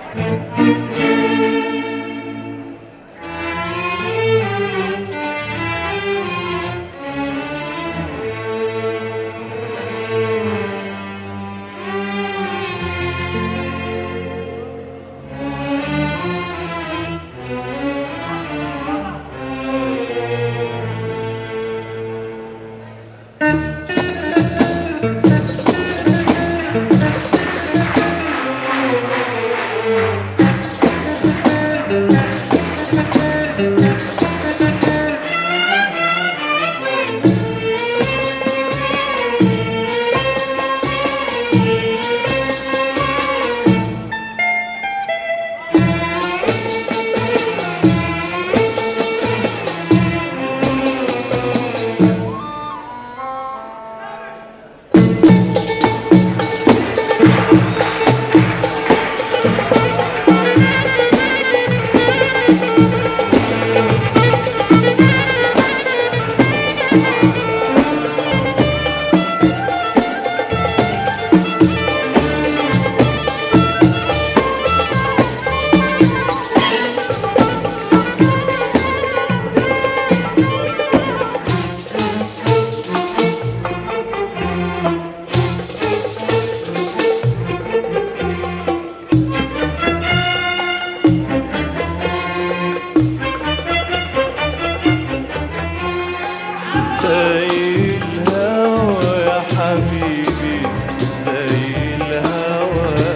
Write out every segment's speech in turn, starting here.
زي الهوى يا حبيبي زي الهوى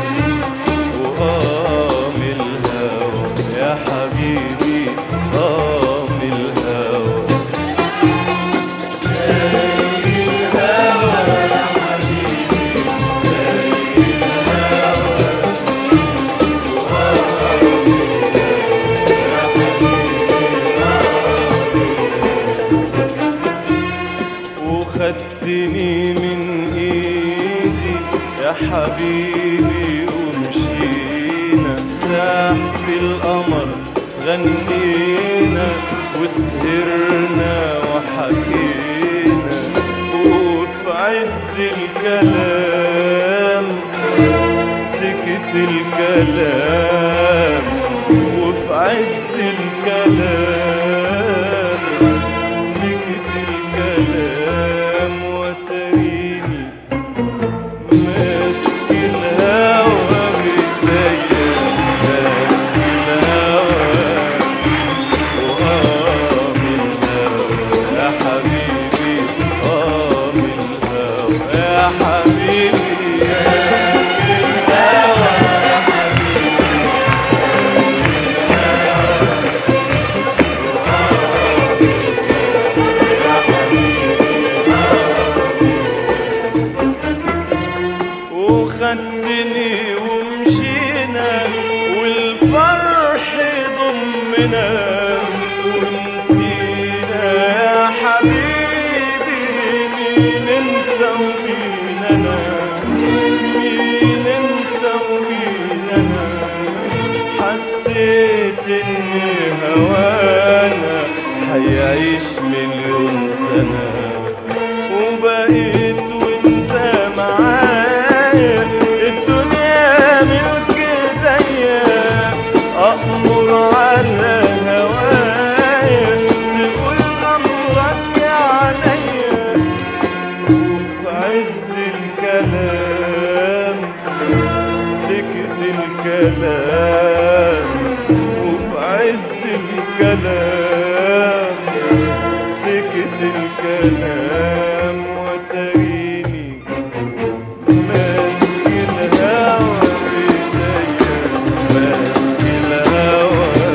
وقام الهوى يا حبيبي قام الهوى وخدتني من ايدي يا حبيبي ومشينا تحت القمر غنينا وسهرنا وحكينا وفي عز الكلام سكت الكلام وفي عز الكلام سكت الكلام وتريني ماسك الهوى بإيديا ماسك الهوى وقام الهوى يا حبيبي قام الهوى يا حبيبي ماسك الهوى وخدتني ومشينا والفرح ضمنا ونسينا يا حبيبي مين انت ومين انا مين انت ومين انا حسيت ان هوانا حيعيش مليون سنه وبقيت وانت معايا الدنيا ملك ايديا امر على هوايا تقول امرك يا عليا وفي عز الكلام سكت الكلام وفي عز الكلام سكت الكلام وتريني ماسك الهوى بإيديا ماسك الهوى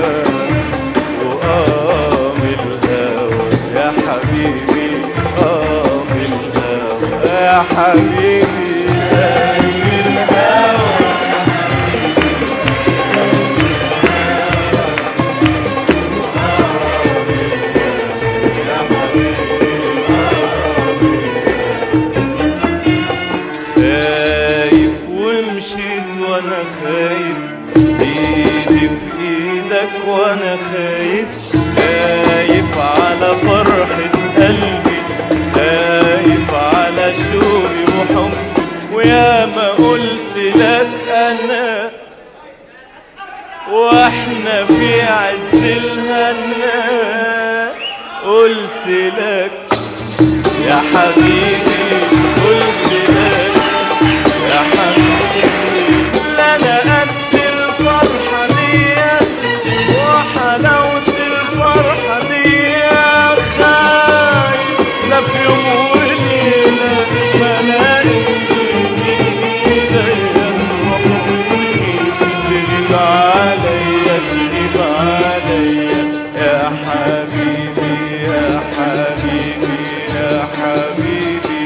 وقام الهوى يا حبيبي قام الهوى يا حبيبي زي الهوى خايف ومشيت وانا خايف ايدي في ايدك وانا خايف خايف على فرحة قلبي خايف على شوقي وحبي ويا ما قلت لك انا واحنا في عز الهنا قلت لك يا حبيبي قلت لك يا حبيبي لا انا قد الفرحة دي وحلاوة الفرحة دي خايف لا في يوم وليلة ما لاقيش ايديا تروح وتغيب تغيب عليا تغيب عليا يا حبيبي يا حبيبي يا حبيبي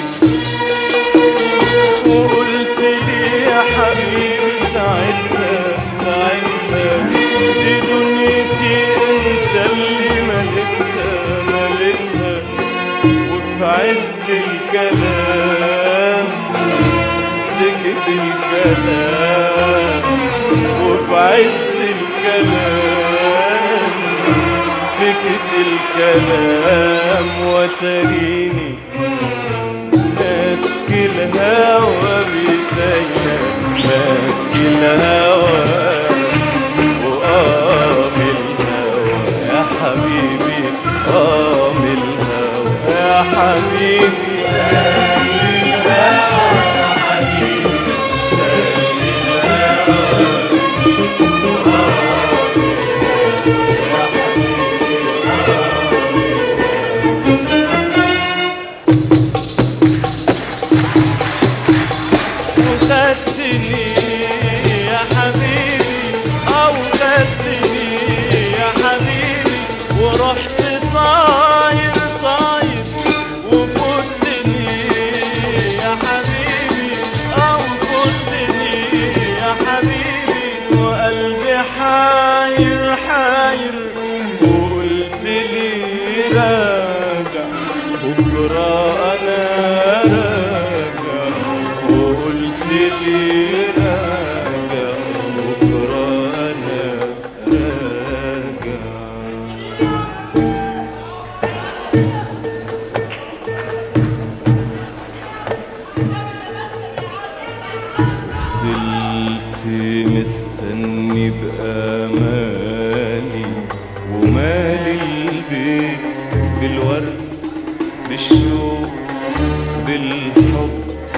وقلت لي يا حبيبي ساعتها ساعتها دي دنيتي انت اللي ملكها ملكها وفي عز الكلام سكت الكلام وفي عز الكلام سكت الكلام وتريني ماسك الهوى بيديا ماسك الهوى وقام الهوى يا حبيبي قام الهوى يا حبيبي وخدتني يا حبيبي او خدتني يا حبيبي ورحت طاير طاير وفوتني يا حبيبي او فوتني يا حبيبي وقلبي حاير حاير وقلت لي راجع بكره انا راجع وقلت لي راجع بكره انا راجع فضلت مستني بأمالي ومالي البيت بالورد بالشوق بالحب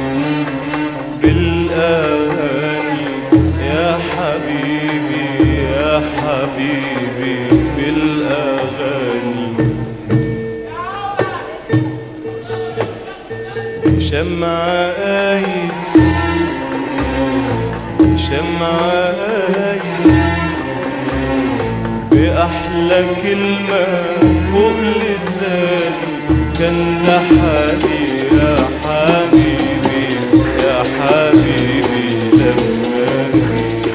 بالأغاني يا حبيبي يا حبيبي بالأغاني شمعة قايد شمعة قايد بأحلى كلمة فوق لساني كان ده حالي يا حبيبي يا حبيبي لما جيت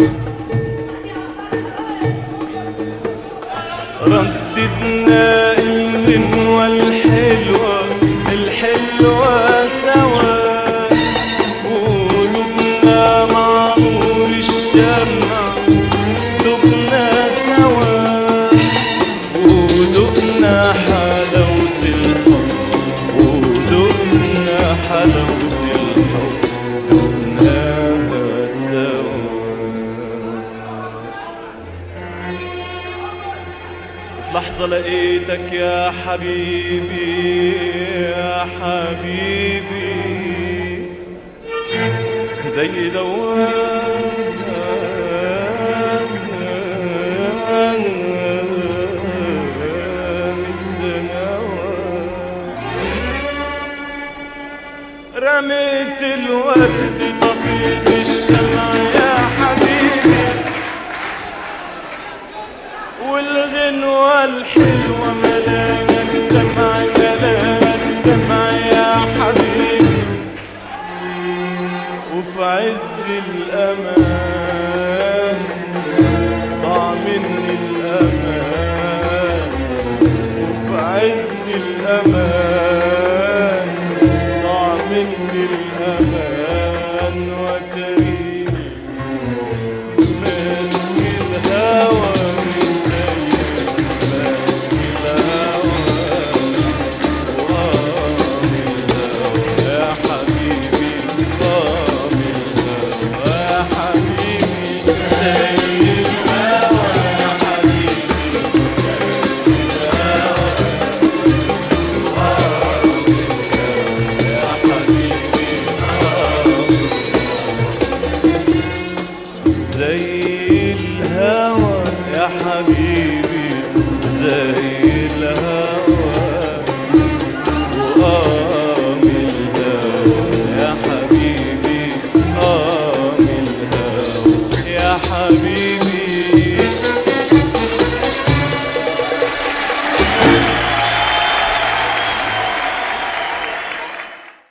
رددنا الغنوة الحلوة الحلوة سوا قلوبنا مع نور الشمع دبنا سوا ودقنا حلاوة الحب ودقنا حلاوة الحب دقناها سوا في لحظة لقيتك يا حبيبي يا حبيبي زي دوام التنوى رميت الورد طفيت الشمع يا حبيبي والغنوة الحلوة ملاها الدمع ملاها الدمع يا حبيبي وفي عز الأمان ضاع مني الأمان وفي عز الأمان ضاع مني الأمان وتريني ماسك الهوى من ايديا ماسك الهوى وقام الهوى يا حبيبي قام الهوى يا حبيبي زي ما حبيبي